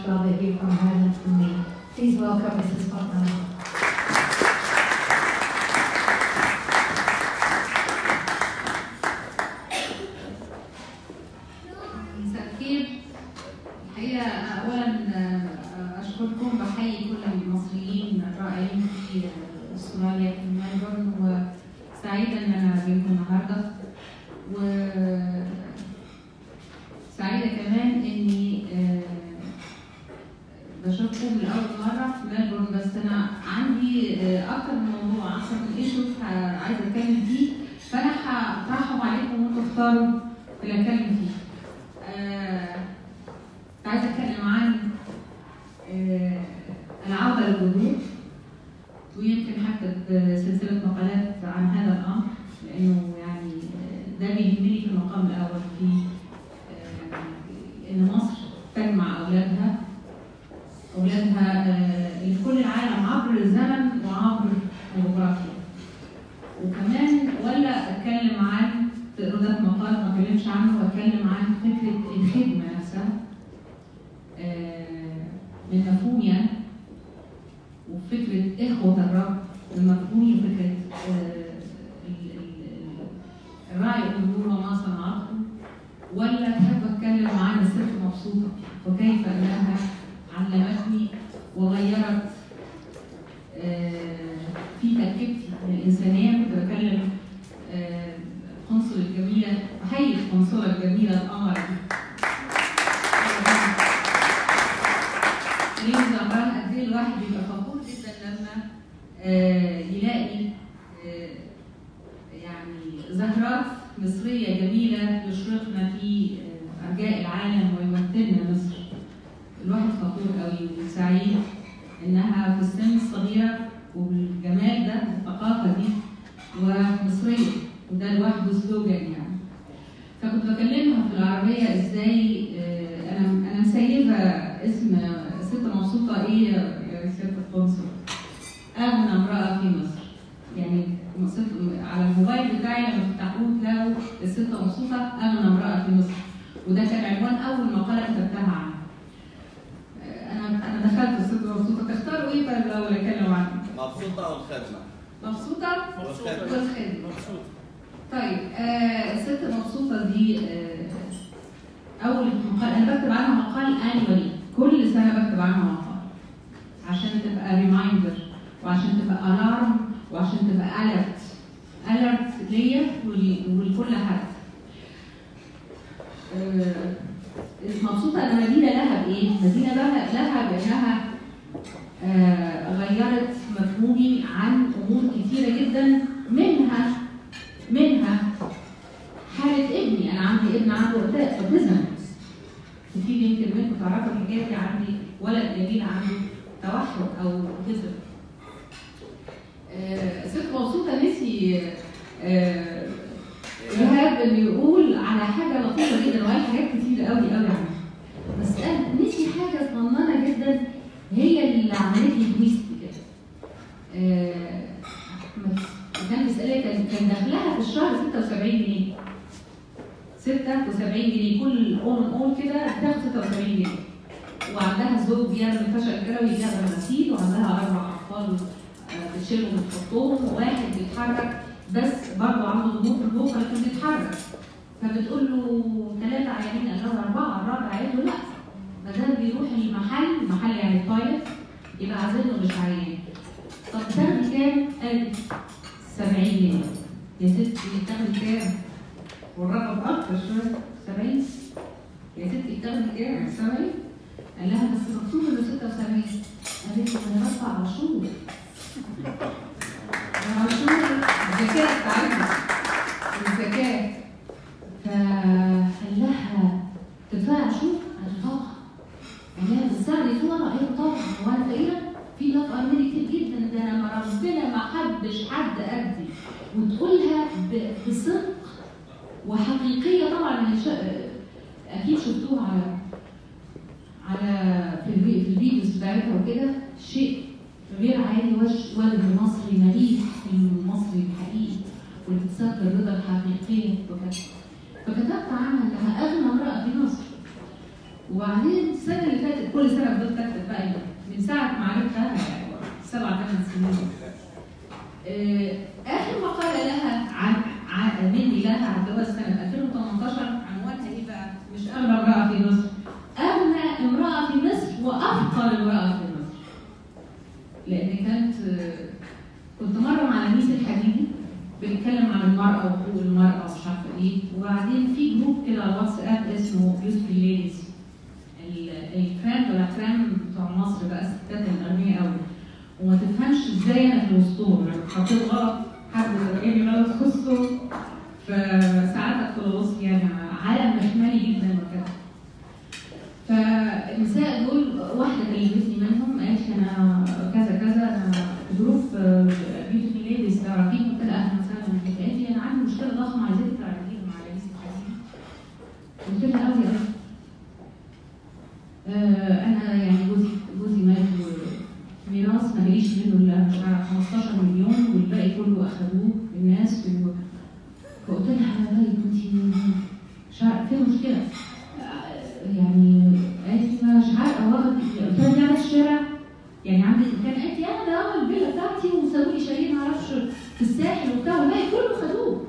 rather hear from her than from me. Please welcome Mrs. Fatma. مساء الخير الحقيقة أولا آه، أشكركم بحيي كل المصريين الرائعين في أستراليا في ملبورن وسعيدة إن أنا بينكم النهاردة وسعيدة كمان إني آه، بشوفكم لأول مرة في ملبورن بس أنا عندي آه، أكتر من موضوع أكتر من ايشوز عايزة أتكلم فيه فأنا هطرحهم عليكم وأنتوا اختاروا اللي أتكلم فيه. آه، عايزة أتكلم عن آه، العودة للجذور ويمكن هكتب سلسلة مقالات عن هذا الأمر لأنه يعني آه، ده بيهمني في المقام الأول في آه، إن مصر تجمع أولادها أولادها آه، اللي في كل العالم عبر الزمن وعبر الجغرافيا وكمان ولا أتكلم عن تقروا ده في مقال ما اتكلمش عنه واتكلم عن فكره الخدمه نفسها آه، من مفهومي وفكره اخوه الرب من مفهومي وفكره آه، ال- ال- الراعي الامور وما صنعته ولا تحب اتكلم عن الست مبسوطه وكيف انها علمتني وغيرت آه، في تركيبتي الانسانيه كنت بكلم آه، القنصل الجميله بحيي القنصله الجميله القمر دي ليه زهران قد ايه الواحد بيبقى فخور جدا لما آه، يلاقي آه، يعني زهرات مصريه جميله يشرقنا في آه، ارجاء العالم ويمثلنا مصر الواحد فخور قوي وسعيد انها في السن الصغيره وبالجمال ده بالثقافه دي ومصريه وده لوحده سلوجان يعني فكنت بكلمها في العربيه ازاي آه، انا انا مسيبه اسم ست مبسوطه ايه يا يا ست القنصل اغنى امراه في مصر يعني ست- على الموبايل بتاعي لما تفتحوه تلاقوا الست مبسوطه اغنى امراه في مصر وده كان عنوان اول مقاله كتبتها عنها آه، انا انا دخلت الست مبسوطه تختاروا ايه بقى الاول اتكلم عنه مبسوطة أو الخدمة؟ مبسوطه مبسوطة. والخدمه مبسوطة طيب آه الست مبسوطة دي آه أول مقال أنا بكتب عنها مقال annually كل سنة بكتب عنها مقال عشان تبقى ريمايندر وعشان تبقى ألارم وعشان تبقى ألرت ألرت ليا ول- ولكل حد آه مبسوطة أن مدينة لها بإيه؟ مدينة لها لها بأنها آه غيرت مفهومي عن أمور كثيرة جدا منها منها حالة ابني أنا عندي ابن عنده أوتيزم كتير يمكن منكم تعرفوا الحكاية دي عندي ولد جميل عنده توحد أو أوتيزم آه، ست مبسوطة نسي آه، إيهاب اللي يقول على حاجة لطيفة جدا وقال حاجات كتير قوي قوي عنها بس قال نسي حاجة صغننة جدا هي اللي عملت لي تويست كده آه، كان بيسألها كان كان دخلها في الشهر 76 جنيه 76 جنيه كل اون اون كده بتاخد 76 جنيه وعندها زوج بيعمل فشل كلوي بيعمل غسيل وعندها اربع اطفال آه، بتشيلهم وتحطهم وواحد بيتحرك بس برضه عنده ضغوط في البوق لكن بيتحرك فبتقول له ثلاثة عيانين قال لها أربعة الرابع قالت له لا ما دام بيروح المحل محل يعني تويلت يبقى عازله مش عيان طب تاخدي كام؟ قالت 70 جنيه يا ستي تاخدي كام؟ والرقم اكتر شويه 70 يا ستي تاخدي كام؟ 70 قال لها بس مكتوب انه 76 قالت له انا بدفع عاشور عاشور الزكاه بتاعتنا الزكاه فقال لها تدفعي عاشور؟ قالت له طبعا قال لها بتساعدي طبعا؟ قالت له طبعا هو انا فقيره؟ في ناس ارمني كتير جدا ده انا ما ربنا ما حبش حد قدي وتقولها ب- بصدق وحقيقيه طبعا من الش- اكيد شفتوها على على في الفي- في الفيديوز بتاعتها وكده شيء غير عادي وش ولد مصري مليح المصري الحقيقي واللي بتصدر الرضا الحقيقيه وكده فكتبت عنها انها اغنى امراه في مصر وبعدين السنه اللي فاتت كل سنه فضلت اكتب بقى من ساعه ما عرفتها يعني سبع ثمان سنين آه، اخر مقاله لها عن عن- مني لها عن جواز سنه 2018 عنوانها ايه بقى؟ مش اغنى امراه في مصر اغنى امراه في مصر وافقر امراه في مصر لان كانت آه، كنت مره مع لميس الحديدي بنتكلم عن المراه وحقوق المراه ومش عارفه ايه وبعدين في جروب كده على الواتساب اسمه بيوتيفul ليديز الكرام ولا كرام بتوع مصر بقى الستات الاغنياء قوي وما تفهمش ازاي انا في وسطهم يعني حطيت غلط حد رأيني غلط في وسطهم فساعات ادخل ابص يعني عالم مشمالي جدا وكده فالنساء دول واحده كلمتني منهم قالت لي انا كذا كذا انا ظروف بيوتي ليديز تعرفين قلت لها اهلا وسهلا بيك قالت لي انا عندي مشكله ضخمه عايزاك تعرفيها مع لبيس الحديد قلت لها قوي قوي آه، انا يعني جوزي جوزي مات وميراث ما جاليش منه الا مش عارف 15 مليون والباقي كله اخذوه الناس و... فقلت لها يا طيب انت مش عارف في مشكله آه، يعني قالت لي مش عارفه واخد قلت لها دي على الشارع يعني عندي كان قالت لي انا ده اول الفيلا بتاعتي وسابوا لي شاليه ما اعرفش في الساحل وبتاع والباقي كله خدوه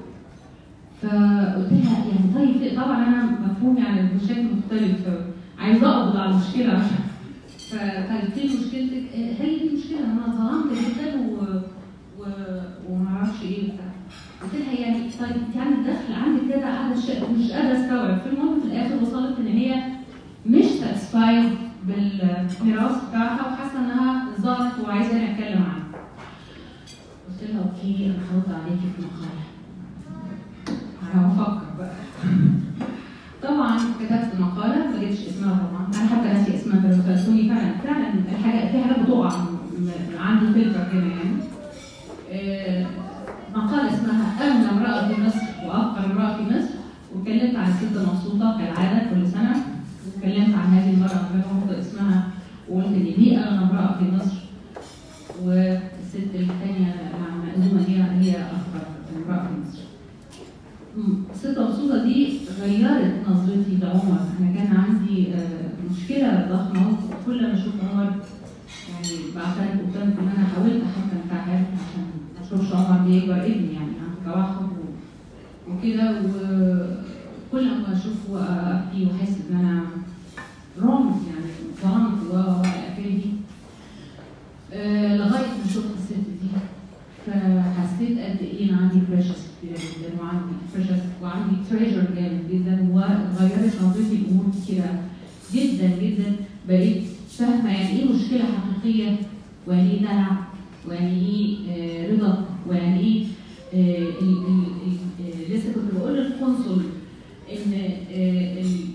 فقلت لها يعني طيب طبعا انا مفهومي عن المشاكل مختلف عايزه اقبض على المشكله عشان فطيب فين مشكلتك؟ آه، هي دي المشكله انا اتظلمت جدا و... و... وما اعرفش ايه وبتاع قلت لها يعني طيب انت عندك دخل عندك كده قاعده ش- مش قادره استوعب في المهم في الاخر وصلت ان هي مش ساتسفايد بالميراث بتاعها وحاسه انها ظلمت وعايزه اتكلم عنها قلت لها اوكي انا هرد عليكي في مقاله انا بفكر بقى طبعا كتبت مقاله ما جبتش اسمها طبعا انا حتى ناسي اسمها بس سالتوني فعلا فعلا الحاجه في حاجات بتقع م- م- عندي فلتر كده يعني آه، مقاله اسمها اغنى امراه في مصر وافقر امراه في مصر واتكلمت عن الست مبسوطه كالعاده كل سنه واتكلمت عن هذه المراه من غير اسمها وقلت ان دي اغنى امراه في مصر والست الثانيه المأذونة هي هي افقر امراه في مصر مم. الست مبسوطة دي غيرت نظرتي لعمر، أنا كان عندي آه، مشكلة ضخمة كل ما أشوف عمر يعني بعترف قدامكم إن أنا حاولت حتى أنتحر عشان ما أشوفش عمر بيكبر ابني يعني عنده توحد و- وكده وكل ما أشوفه أبكي وأحس إن أنا رمز يعني ظلمت و و إلى آخره آه، لغاية ما شفت الست دي فحسيت قد ايه انا عندي بريشس كتير جدا وعندي بريشس وعندي تريجر جامد جدا وغيرت نظرتي لامور كتيره جدا جدا بقيت فاهمه يعني ايه مشكله حقيقيه ويعني ايه دلع ويعني ايه آه، رضا ويعني ايه آه، ال- ال- ال- آه، لسه كنت بقول للقنصل ان آه، ال-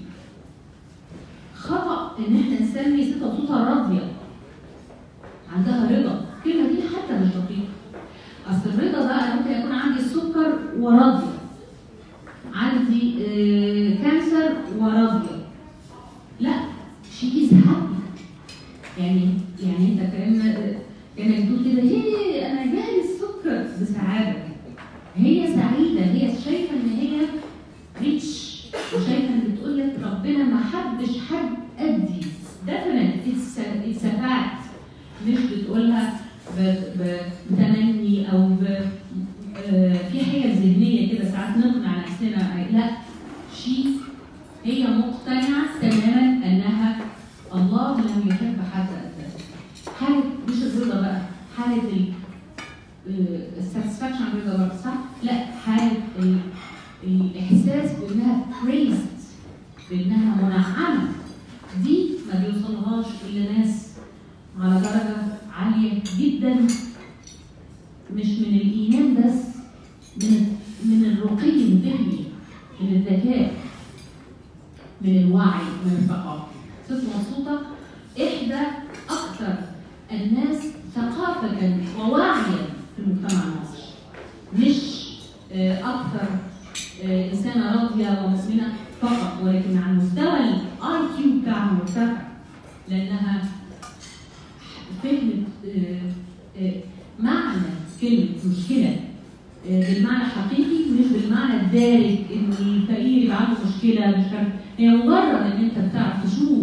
خطا ان احنا نسمي ست مبسوطه راضيه عندها رضا الكلمه دي حتى مش دقيقه اصل الرضا ده انا ممكن يكون عندي السكر وراضيه عندي آه، كانسر وراضيه لا شي از هابي يعني يعني انت كان كانك بتقول كده هي انا جالي السكر بسعاده هي سعيده هي شايفه ان هي ريتش وشايفه ان بتقول لك ربنا ما حبش حد قدي definite it's a, it's a fact مش بتقولها ب- ب- بتمني او ب... آه، في حاجه ذهنيه كده ساعات نقنع نفسنا لا شيء هي مقتنعه تماما انها الله لم يحب حد قدها حاله مش الرضا بقى حاله الساتسفاكشن الرضا بقى صح؟ لا حاله ال- الاحساس بانها praised بانها منعمه دي ما بيوصلهاش الا ناس على درجة عالية جدا مش من الإيمان بس من من الرقي الذهني من الذكاء من الوعي من الثقافة ست مبسوطة إحدى أكثر الناس ثقافة ووعيا في المجتمع المصري مش آه، أكثر آه، إنسانة راضية ومؤمنة فقط ولكن على مستوى الاي كيو بتاعها مرتفع لأنها فهمت آه، آه، معنى كلمة مشكلة آه، بالمعنى الحقيقي مش بالمعنى الدارج ان الفقير يبقى عنده مشكلة مش عارف هي مجرد ان انت بتعرف تشوف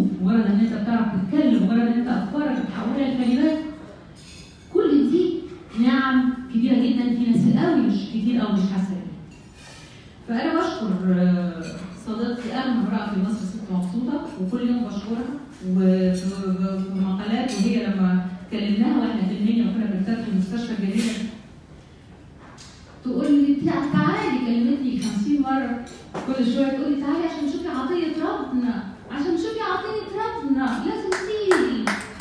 وفي في مقالات وهي لما كلمناها واحنا في المنيا وكنا بنفتح المستشفى الجديده تقول لي "تع- تعالي كلمتني 50 مره كل شويه تقول لي تعالي عشان تشوفي عطيه ربنا عشان تشوفي عطيه ربنا لازم تيجي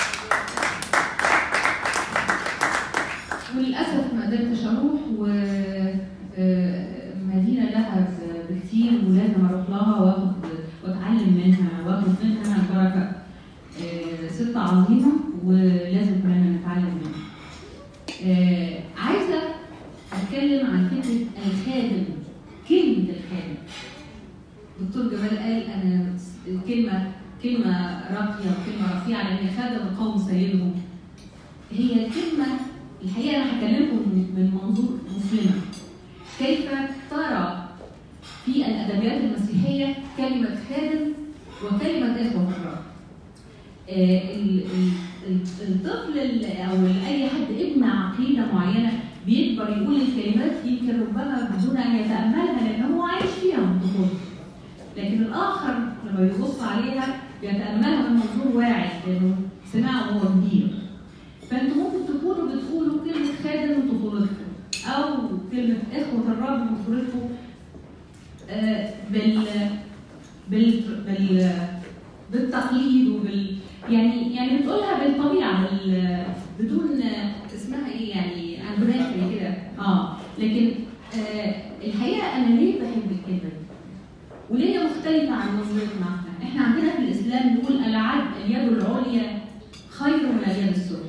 وللاسف ما قدرتش اروح و آه، مدينه لها بكتير ولازم اروح لها واخد واتعلم منها واخد منها البركه آه، ست عظيمه ولازم كلنا نتعلم منها. آه، عايزه اتكلم عن فكره الخادم كلمه الخادم. دكتور جمال قال انا الكلمه كلمه راقيه وكلمه رفيعه لان خادم القوم سيدهم. هي كلمه الحقيقه انا هكلمكم من منظور مسلمه. كيف ترى في الادبيات المسيحيه كلمه خادم وكلمه اخوه الرب. آه، ال- ال- ال- الطفل ال- او اي حد ابن عقيده معينه بيكبر يقول الكلمات يمكن ربما بدون ان يتاملها لان هو عايش فيها من طفولته. لكن الاخر لما بيبص عليها بيتاملها من منظور واعي لانه سمعها وهو كبير. فانتوا ممكن تكونوا بتقولوا كلمه خادم من طفولتكم او كلمه اخوه الرب من طفولتكم آه، بال بال بال بالتقليد وبال يعني يعني بتقولها بالطبيعه بال بدون اسمها ايه يعني اندونيسي كده اه لكن آه الحقيقه انا ليه بحب الكلمه دي؟ وليه هي مختلفه عن نظرتنا احنا؟ احنا عندنا في الاسلام نقول العدل اليد العليا خير من اليد السفلى.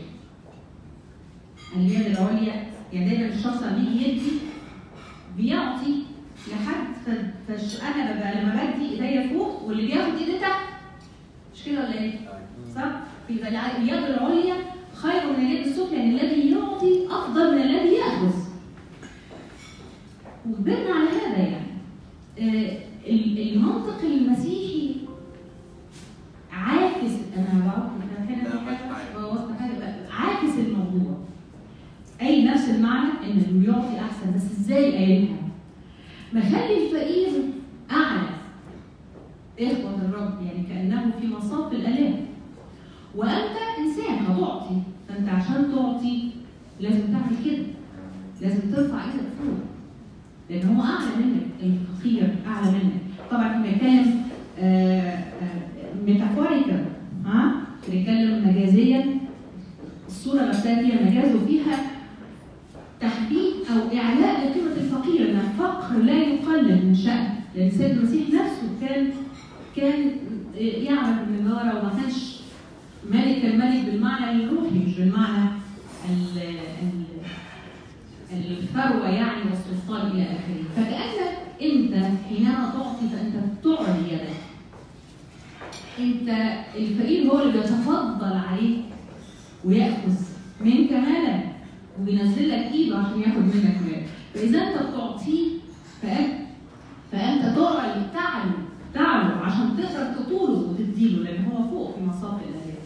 اليد العليا يعني دايما الشخص لما بيجي يدي بيعطي لحد ف- فش انا ببقى لما بدي ايديا فوق واللي بياخد ايدي تحت مش كده ولا ايه؟ صح؟ يبقى الع- اليد العليا خير من اليد السفلى يعني الذي يعطي افضل من الذي ياخذ. وكبرنا على هذا يعني. آه، ال- المنطق المسيحي عاكس انا بعرف انا هنا في حاجه بوظت حاجه بقى. عاكس الموضوع. اي نفس المعنى ان اللي يعطي احسن بس ازاي قايلها؟ مخلي الفقير اعلى اخوة الرب يعني كانه في مصاف الاله وانت انسان هتعطي فانت عشان تعطي لازم تعمل كده لازم ترفع ايدك فوق لان هو اعلى منك الفقير اعلى منك طبعا احنا بنتكلم ميتافوريكال ها بنتكلم مجازيا الصوره نفسها فيها مجاز وفيها تحديد او اعلاء لقيمه الفقير ان الفقر لا يقلل من شان لان السيد المسيح نفسه كان كان يعمل بالنجاره وما كانش ملك الملك بالمعنى الروحي مش بالمعنى ال- ال- الثروه يعني والسلطان الى اخره فكانك انت حينما تعطي فانت تعري يدك انت الفقير هو اللي بيتفضل عليك وياخذ منك مالا وينزل لك ايده عشان ياخد منك مال فاذا انت بتعطيه فانت فانت تعلي تعلو تعلو عشان تقدر تطوله وتديله لان هو فوق في مصاف الاله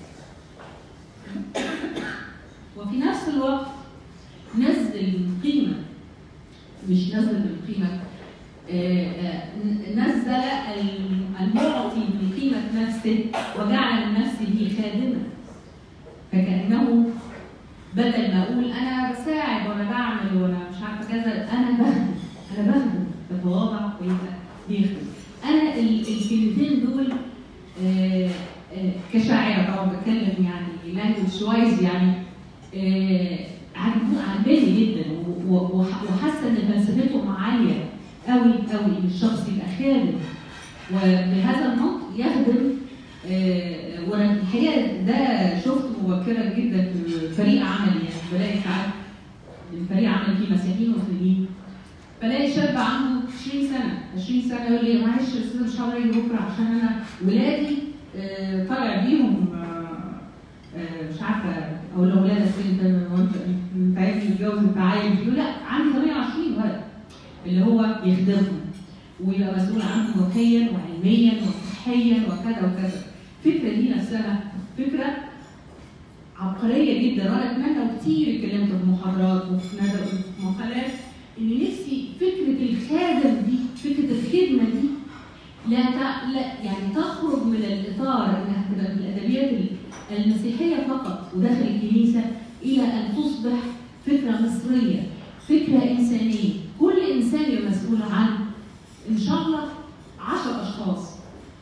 وفي نفس الوقت نزل القيمه مش نزل القيمه آه، آه، نزل المعطي من قيمه نفسه وجعل من نفسه خادما فكانه بدل ما اقول انا بساعد وانا بعمل وانا مش عارفه كذا انا بخدم انا بخدم بتواضع ويبقى بيخدم انا ال- الكلمتين دول آه، آه، كشاعره طبعا بتكلم يعني لانجوج وايز يعني آه، عجبو- عجباني جدا و- و- وح- وحاسه ان فلسفتهم عاليه قوي قوي ان الشخص يبقى خادم وبهذا المنطق يخدم آه، وانا الحقيقه ده شفته مبكرا جدا في فريق عملي يعني بلاقي ساعات الفريق عمل فيه مسيحيين ومسلمين بلاقي شاب عنده 20 سنه 20 سنه يقول لي معلش يا استاذ مش هقدر اجي بكره عشان انا ولادي آه، طالع بيهم آه، آه، مش عارفه او لو ولادك انت وانت انت عايز تتجوز انت عايز يقول لا عندي 28 ولد اللي هو يخدمهم ويبقى مسؤول عنهم روحيا وعلميا وصحيا وكذا وكذا الفكره دي نفسها فكره عبقريه جدا وانا اتمنى وكتير اتكلمت في محاضرات وفي ندى وفي مقالات ان نفسي فكره الخادم دي فكره الخدمه دي لا, تع... لا يعني تخرج من الاطار انها تبقى في الادبيات المسيحيه فقط وداخل الكنيسه الى ان تصبح فكره مصريه فكره انسانيه كل انسان يبقى مسؤول عن ان شاء الله 10 اشخاص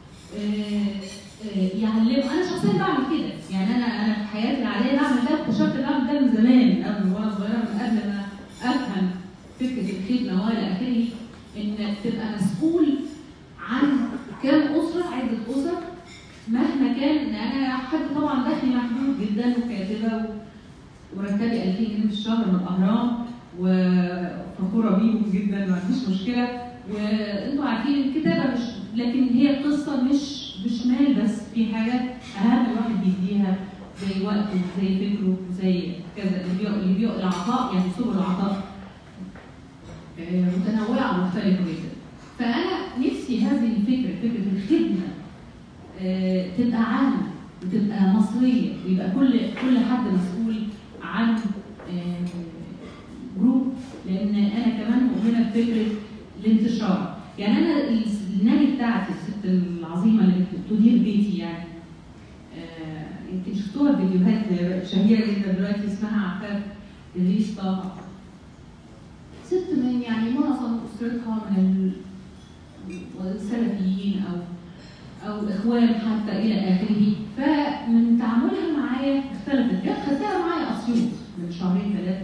يعلموا انا شخصيا بعمل كده يعني انا انا في حياتي العاديه بعمل ده اكتشفت بعمل ده من زمان قبل وانا صغيره من قبل ما افهم فكره الخدمه والى اخره انك تبقى مسؤول عن كام اسره عده اسر مهما كان انا حد طبعا دخلي محدود جدا وكاتبه وراتبي 2000 جنيه في الشهر من الاهرام وفخوره بيهم جدا ما عنديش مشكله وانتوا عارفين الكتابه مش لكن هي قصه مش مش مال بس في حاجات اهم الواحد بيديها زي وقته زي فكره زي كذا اللي بيق العطاء يعني سبل العطاء متنوعه ومختلفه جدا فانا نفسي هذه الفكره فكره الخدمه تبقى عامه وتبقى مصريه ويبقى كل كل حد مسؤول عن جروب لان انا كمان مؤمنه بفكره الانتشار يعني انا النادي بتاعتي الست العظيمه اللي بتدير بيتي يعني يمكن شفتوها فيديوهات شهيره جدا دلوقتي اسمها عفاف ادريس طه ست من يعني معظم اسرتها من السلفيين او او اخوان حتى الى اخره فمن تعاملها معايا اختلفت جت خدتها معايا اسيوط من شهرين ثلاثه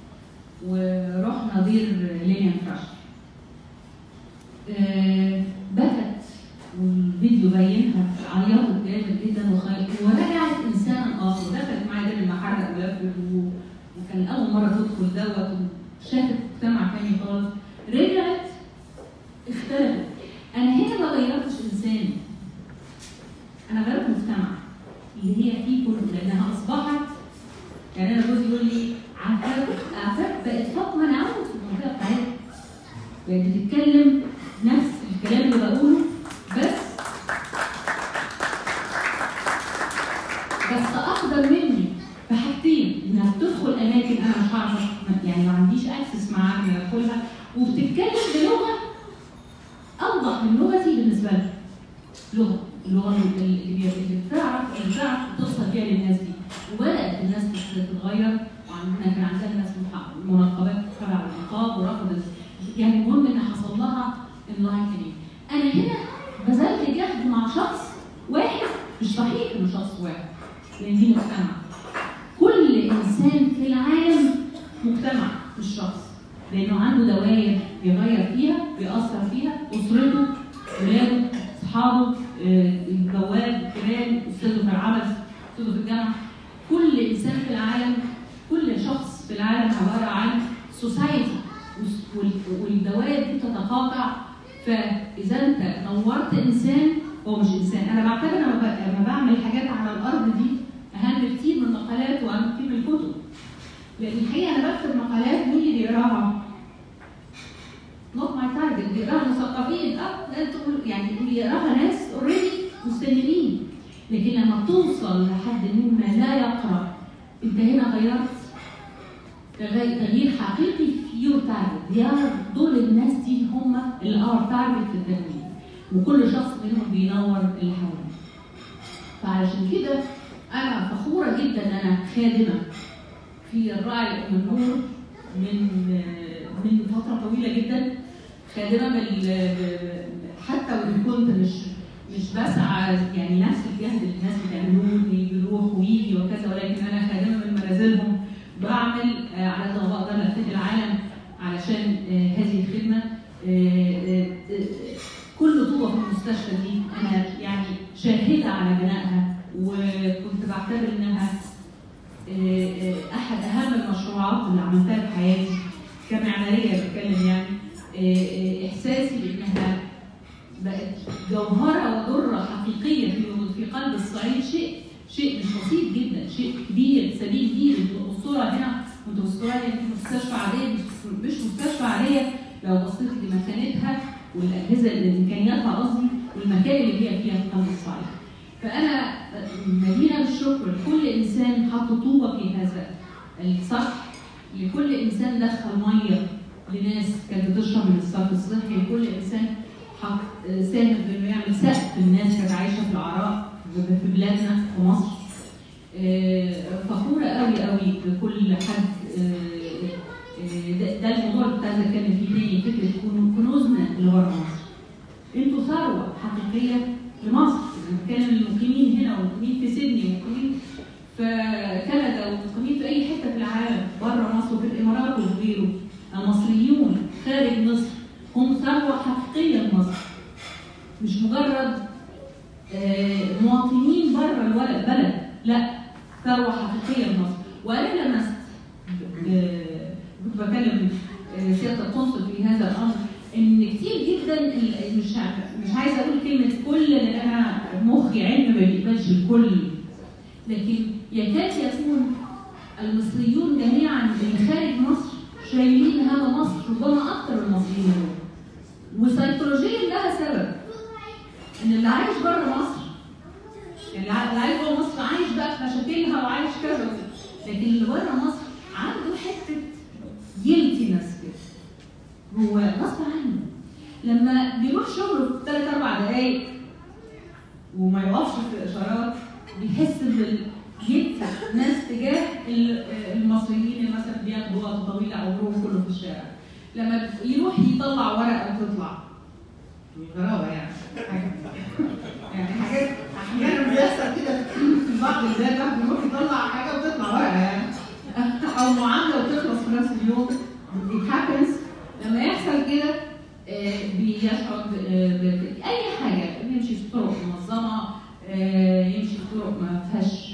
ورحنا دير لينيان فراش أه بكت والفيديو باينها عيطت جامد جدا ورجعت انسانا اخر دخلت معايا دير المحرق ولفت وكان اول مره تدخل دوت وشافت مجتمع تاني خالص رجعت اختلفت انا هنا ما غيرتش انسان انا غيرت مجتمع اللي هي فيه كله لانها اصبحت يعني انا جوزي يقول لي عفاف عفاف بقت فاطمه نعود في المنطقه بتاعتها بقت بتتكلم نفس الكلام اللي بقوله بس بس اقدر مني في حاجتين انها بتدخل اماكن انا مش هعرف يعني ما عنديش اكسس معاها اني ادخلها وبتتكلم بلغه اوضح من لغتي بالنسبه لها لغه اللغه اللي اللي بتعرف اللي بتعرف توصل فيها للناس دي وبدات الناس تتغير وعندنا كان عندنا ناس منقبات تخلع النقاب ورفضت يعني المهم ان حصل لها انلايتنينج انا هنا بذلت جهد مع شخص واحد مش صحيح انه شخص واحد لان دي مجتمع كل انسان في العالم مجتمع مش شخص لانه عنده دوائر بيغير فيها بيأثر فيها اسرته ولاده اصحابه البواب الجيران استاذه في العمل استاذه في الجامعه كل انسان في العالم كل شخص في العالم عباره عن سوسايتي والدوائر دي تتقاطع فاذا انت نورت انسان هو مش انسان انا بعتبر لما بعمل حاجات على الارض دي اهم كتير من المقالات واهم كتير من الكتب لان الحقيقه انا بكتب مقالات مين اللي بيقراها؟ نوت ماي تارجت بيقراها مثقفين اه يعني بيقراها ناس اوريدي مستنيين لكن لما توصل لحد مما لا يقرا انت هنا غيرت تغيير حقيقي في يور تارجت دول الناس دي هم اللي ار تارجت في التنوير وكل شخص منهم بينور اللي حواليه فعلشان كده انا فخوره جدا ان انا خادمه في الراعي ام النور من من فتره طويله جدا خادمه بال حتى وان كنت مش مش بسعى يعني نفس الجهد اللي الناس بتعملوه اني بيروح ويجي وكذا ولكن انا خادمه من منازلهم بعمل على قد ما بقدر لفيت العالم علشان هذه الخدمه كل طوبه في المستشفى دي انا يعني شاهده على بنائها وكنت بعتبر انها احد اهم المشروعات اللي عملتها في حياتي كمعماريه بتكلم يعني احساسي بانها بقت جوهره وذره حقيقيه في في قلب الصعيد شيء شيء مش بسيط جدا شيء كبير سبيل كبير الصوره هنا وانتوا في استراليا في مستشفى عاديه مش مستشفى عاديه لو بصيتي لمكانتها والاجهزه الامكانياتها قصدي والمكان اللي هي فيها في قلب الصعيد. فانا مدينه بالشكر لكل انسان حط طوبه في هذا الصح لكل انسان دخل ميه لناس كانت بتشرب من الصرف الصحي لكل انسان حط آه، ساهم في انه يعمل سقف الناس كانت عايشه في العراء في بلادنا في مصر آه، فخوره قوي قوي بكل حد آه، آه، ده, ده الموضوع اللي كنت عايزه اتكلم فيه تاني فكره كنو- كنوزنا اللي بره مصر انتوا ثروه حقيقيه لمصر انا بتكلم المقيمين هنا والمقيمين في سيدني والمقيمين في كندا والمقيمين في اي حته في العالم بره مصر وفي الامارات وغيره المصريون خارج مصر هم ثروه حقيقيه لمصر مش مجرد آه، مواطنين بره الولد بلد لا ثروه حقيقيه لمصر وانا لمست ب- كنت بكلم آه، سياده القنصل في هذا الامر ان كتير جدا ال- مش ع- مش عايزه اقول كلمه كل لان انا مخي علم ما بيقبلش الكل لكن يكاد يكون المصريون جميعا اللي خارج مصر شايلين هذا مصر ربما اكثر من المصريين دول. وسيكولوجيا لها سبب ان اللي عايش بره مصر يعني اللي عايش جوه مصر عايش بقى في مشاكلها وعايش كذا وكذا. لكن اللي بره مصر عنده حته جيلتينس كده هو غصب عنه لما بيروح شغله في ثلاث اربع دقايق وما يقفش في اشارات بيحس بالجد ناس تجاه ال- المصريين اللي مثلا بياخدوا وقت طويل او يروحوا كله في الشارع لما يروح يطلع ورقه وتطلع غرابه يعني حاجه يعني حاجات احيانا بيحصل كده في بعض البلاد الواحد بيروح يطلع حاجه وتطلع ورقه يعني او معامله وتخلص في نفس اليوم it happens لما يحصل كده آه، بيشعر ب- آه، ب- اي حاجه يمشي في طرق منظمه آه، يمشي في طرق ما فيهاش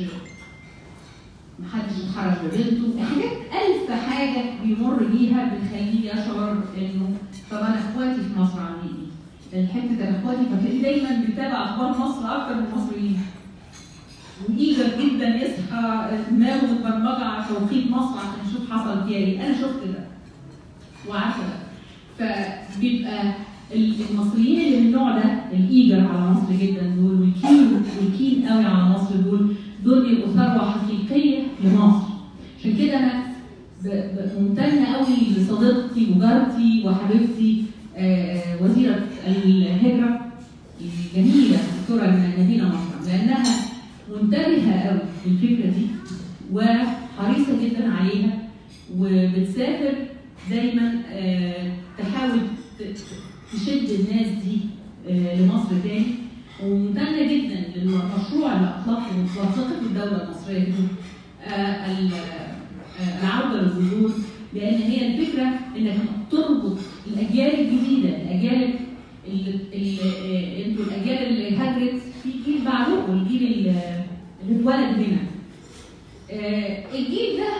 محدش يتحرش ببنته حاجات ألف حاجة بيمر بيها بتخليه يشعر إنه طب أنا إخواتي في مصر عاملين إيه؟ الحتة أنا إخواتي فتلاقيه دايما بيتابع أخبار مصر أكتر من المصريين وإيجر جدا يصحى دماغه متبرمجة على توقيت مصر عشان يشوف حصل فيها إيه أنا شفت ده وعارفة ده فبيبقى المصريين اللي من النوع ده الايجر على مصر جدا دول والكين والكين قوي على مصر دول دول بيبقوا ثروه حقيقيه لمصر عشان كده انا ب- ب- ممتنه قوي لصديقتي وجارتي وحبيبتي آه، آه، وزيره الهجره الجميله الدكتوره نبيله مصر لانها منتبهه قوي للفكره دي وحريصه جدا عليها وبتسافر دايما آه، تحاول ت- تشد الناس دي آه، لمصر تاني وممتنه جدا للمشروع اللي اطلقه واطلقته الدوله المصريه دي آه، ال- آه، العوده للجذور لان هي الفكره انك تربط الاجيال الجديده الاجيال اللي اللي- آه، انتوا الاجيال اللي هاجرت في جيل بعدكم الجيل اللي اللي اتولد هنا آه، الجيل ده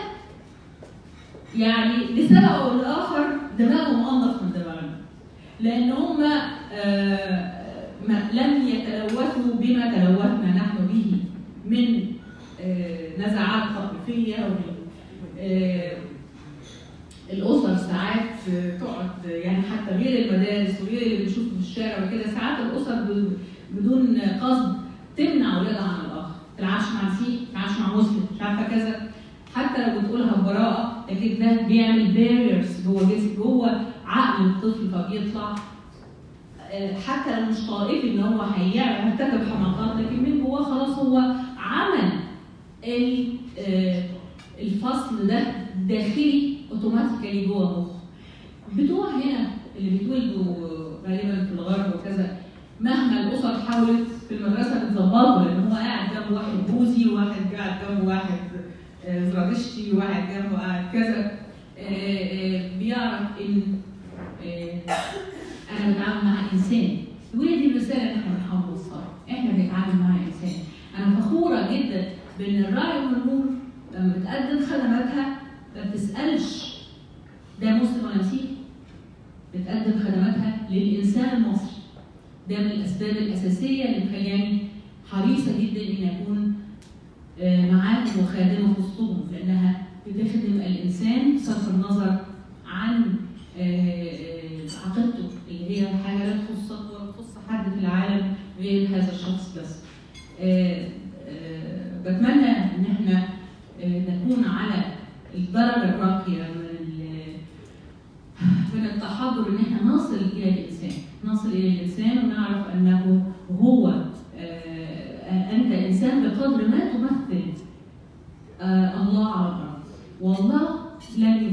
يعني لسبب او لاخر دماغهم انضف من دماغنا لان هم آه، ما- لم يتلوثوا بما تلوثنا نحن به من آه، نزعات طائفيه ومن آه، الاسر ساعات آه، تقعد يعني حتى غير المدارس وغير اللي بنشوفه في الشارع وكده ساعات الاسر ب- بدون قصد تمنع اولادها عن الاخر ما تلعبش مع مسيحي ما تلعبش مع مسلم مش عارفه كذا حتى لو بتقولها ببراءه لكن ده بيعمل باريرز جوه جسم جوه عقل الطفل فبيطلع آه، حتى لو مش طائفي ان هو هيعمل هيرتكب حماقات لكن من جواه خلاص هو عمل ال- آه، الفصل ده داخلي اوتوماتيكالي جوه مخه بتوع هنا اللي بيتولدوا غالبا في الغرب وكذا مهما الاسر حاولت في المدرسه بتظبطه لان هو قاعد جنبه واحد بوذي وواحد قاعد جنبه واحد آه، زرادشتي وواحد جنبه قاعد كذا آه، آه، بيعرف ان آه، انا بتعامل مع انسان وهي دي الرساله اللي احنا بنحاول نوصلها احنا بنتعامل مع انسان انا فخوره جدا بان الراعي والنور لما بتقدم خدماتها ما بتسالش ده مسلم ولا مسيحي بتقدم خدماتها للانسان المصري ده من الاسباب الاساسيه اللي مخلياني حريصه جدا ان اكون آه، معاهم وخادمه في وسطهم لانها بتخدم الانسان بصرف النظر عن آه، آه، عقيدته اللي هي حاجه لا تخصك ولا تخص حد في العالم غير هذا الشخص بس. آه، آه، بتمنى ان احنا آه، نكون على الدرجه الراقيه من ال- من التحضر ان احنا نصل الى الانسان، نصل الى الانسان ونعرف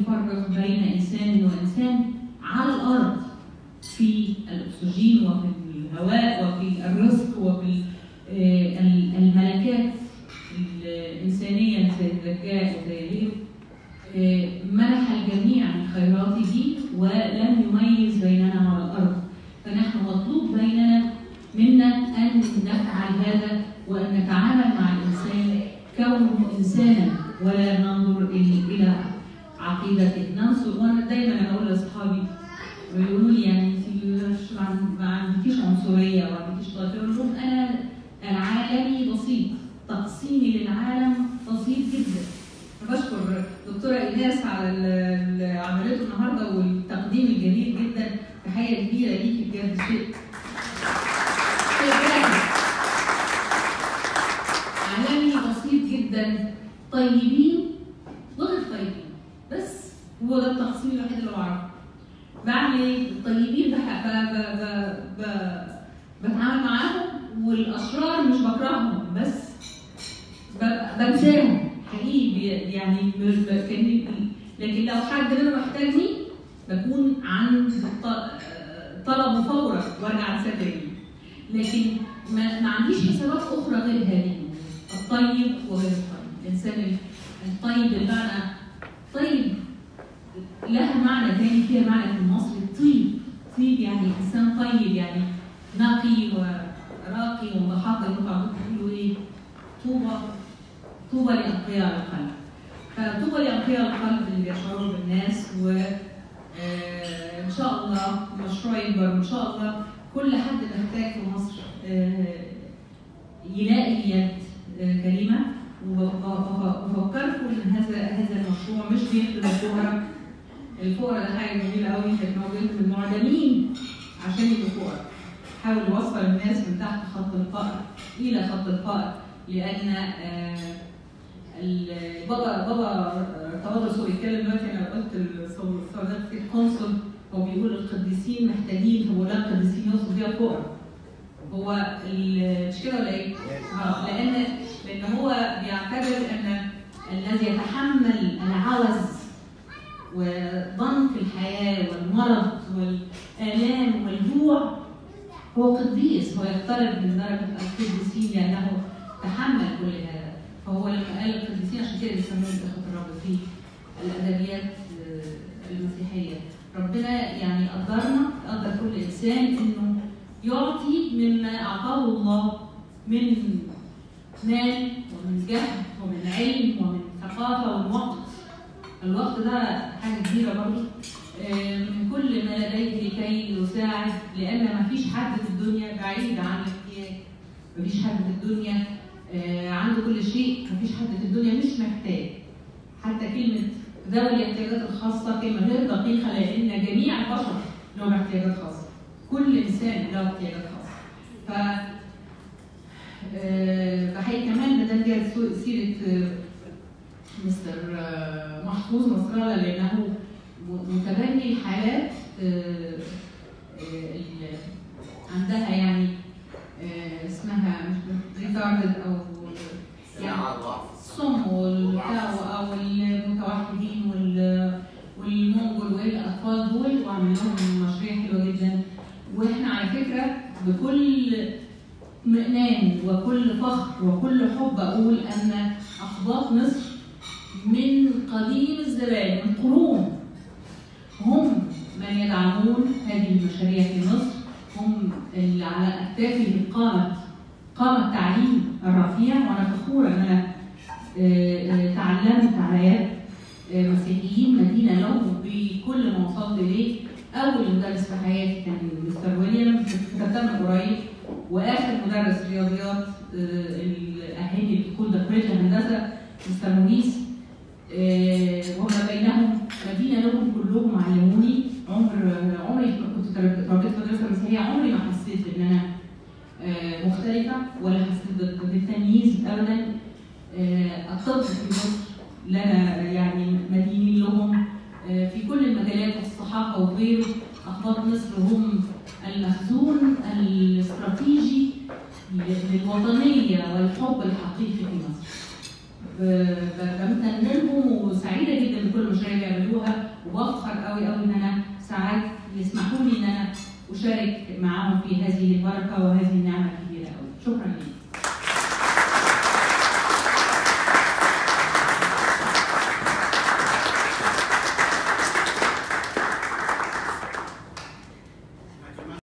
يفرق بين انسان وانسان على الارض في الاكسجين وفي الهواء وفي الرزق وفي آه، ال- الملكات الانسانيه زي الذكاء وزي غيره آه، منح الجميع من خيراته ولم يميز بيننا على الارض فنحن مطلوب بيننا منا ان نفعل هذا وان نتعامل مع الانسان كونه انسانا ولا ننظر إل- الى عقيدته ننظر وانا دايما انا اقول لاصحابي ويقولوا لي يعني انت مش- ما عن- ما عندكيش عنصريه وما عندكيش طائفه اقول لهم انا العالمي بسيط تقسيمي للعالم بسيط جدا بشكر دكتوره ايناس على ال- اللي عملته النهارده والتقديم الجميل جدا تحيه كبيره ليكي بجد شيء شيء جامد. عالمي بسيط جدا طيبين وغير طيبين بس هو ده التقسيم الوحيد اللي بعرفه بعمل ايه؟ الطيبين بح- ب- ب- ب- ب- بتعامل معاهم والاشرار مش بكرههم بس ب- بنساهم حقيقي بي- يعني مش ب- كأني لكن لو حد منهم محتاجني بكون عند ط- طلبه فورا وارجع انساه تاني لكن ما, ما عنديش حسابات اخرى غير هذه الطيب وغير الطيب الانسان الطيب بمعنى طيب لها معنى تاني فيها معنى في المصري طيب طيب يعني انسان طيب يعني نقي وراقي ومتحضر انتوا عندكم تقولوا ايه طوبى طوبى لانقياء القلب فطوبى لانقياء القلب اللي بيشعروا بالناس و آه، ان شاء الله مشروع يكبر وان شاء الله كل حد محتاج في مصر آه، يلاقي يد آه، كريمه وبفكركم ان هذا هذا المشروع مش بيخدم الفقراء الفقراء ده حاجه جميله قوي لكن هو بيخدم المعدمين عشان يبقوا فقراء حاول يوصل الناس من تحت خط الفقر الى خط الفقر لان آه، ال- بابا بابا تواضع سوري اتكلم دلوقتي انا قلت الصديق في القنصل هو بيقول القديسين محتاجين فبقول لها القديسين يقصد بيها الفقراء هو ال- مش كده ولا ايه؟ اه لان لان هو بيعتبر ان الذي يتحمل العوز وضنك الحياه والمرض والالام والجوع هو قديس هو يقترب من درجه القديسين لانه تحمل كل هذا فهو لما قال القديسين عشان كده بيسموهم اخوه الرب في الادبيات آه، المسيحيه ربنا يعني قدرنا قدر كل انسان انه يعطي مما اعطاه الله من مال ومن جهد ومن علم ومن ثقافه ومن وقت الوقت ده حاجه كبيره برضه آه، من كل ما لديه لكي يساعد لان ما فيش حد في الدنيا بعيد عن الاحتياج ما فيش حد في الدنيا آه، عنده كل شيء ما فيش حد في الدنيا مش محتاج حتى كلمه ذوي الاحتياجات الخاصه كلمه غير دقيقه لان جميع البشر لهم احتياجات خاصه كل انسان له احتياجات خاصه ف آه، بحقيقة كمان ما دام جت سو- سيره آه، مستر آه، محفوظ نصر الله لانه م- متبني الحالات آه، آه، ال- عندها يعني آه، اسمها مش ريتاردد او يعني الصم والبتاع او المتوحدين وال والمونجول والاطفال دول وعمل لهم مشاريع حلوه جدا واحنا على فكره بكل اطمئنان وكل فخر وكل حب اقول ان اخباط مصر من قديم الزمان من قرون هم من يدعمون هذه المشاريع في مصر هم اللي على اكتافهم قامت قام التعليم الرفيع وانا فخوره ان انا آه، آه، تعلمت على يد آه، مسيحيين مدينه لهم بكل ما وصلت اليه اول مدرس في حياتي كان مستر ويليام كتبتها من قريب واخر مدرس رياضيات آه، الاهالي اللي بتقول ده كليه الهندسه مستر مونيس آه، وما بينهم مدينه لهم كلهم علموني عمر عمري ما كنت تربيت في مدرسه مسيحيه عمري ما حسيت ان انا آه، مختلفه ولا حسيت بال- بالتمييز ابدا آه، الطب في مصر لنا يعني مدينين لهم آه، في كل المجالات الصحافه وغيره اخبار مصر هم المخزون الاستراتيجي للوطنيه والحب الحقيقي في مصر. ب- ب- بمتن لهم وسعيده جدا بكل المشاريع اللي بيعملوها وبفخر قوي قوي ان انا ساعات يسمحوا لي ان انا اشارك معاهم في هذه البركه وهذه النعمه الكبيره